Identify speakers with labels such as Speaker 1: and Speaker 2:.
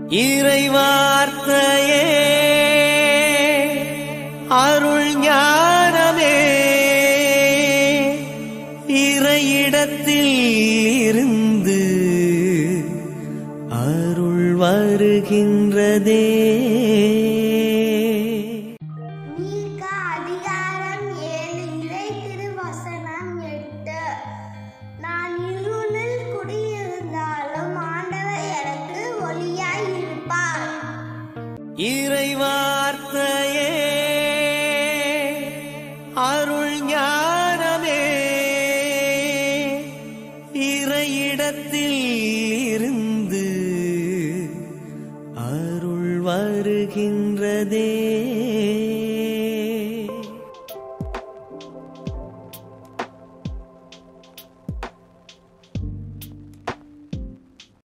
Speaker 1: இறைவார்த்தையே அருள் ஞானமே இறையிடத்தில் இருந்து அருள் வருகின்றதே
Speaker 2: நீக்க அதிகாரம் ஏழு இறை திருவசனம் எட்டு நான் இருளில் குடியிருந்தாலும் ஆண்டவர் எனக்கு ஒளியாய் இருப்பார்
Speaker 1: இறைவார்த்தையே அருள் ஞானமே இறையிடத்தில் இருந்து அருள் வருகின்றதே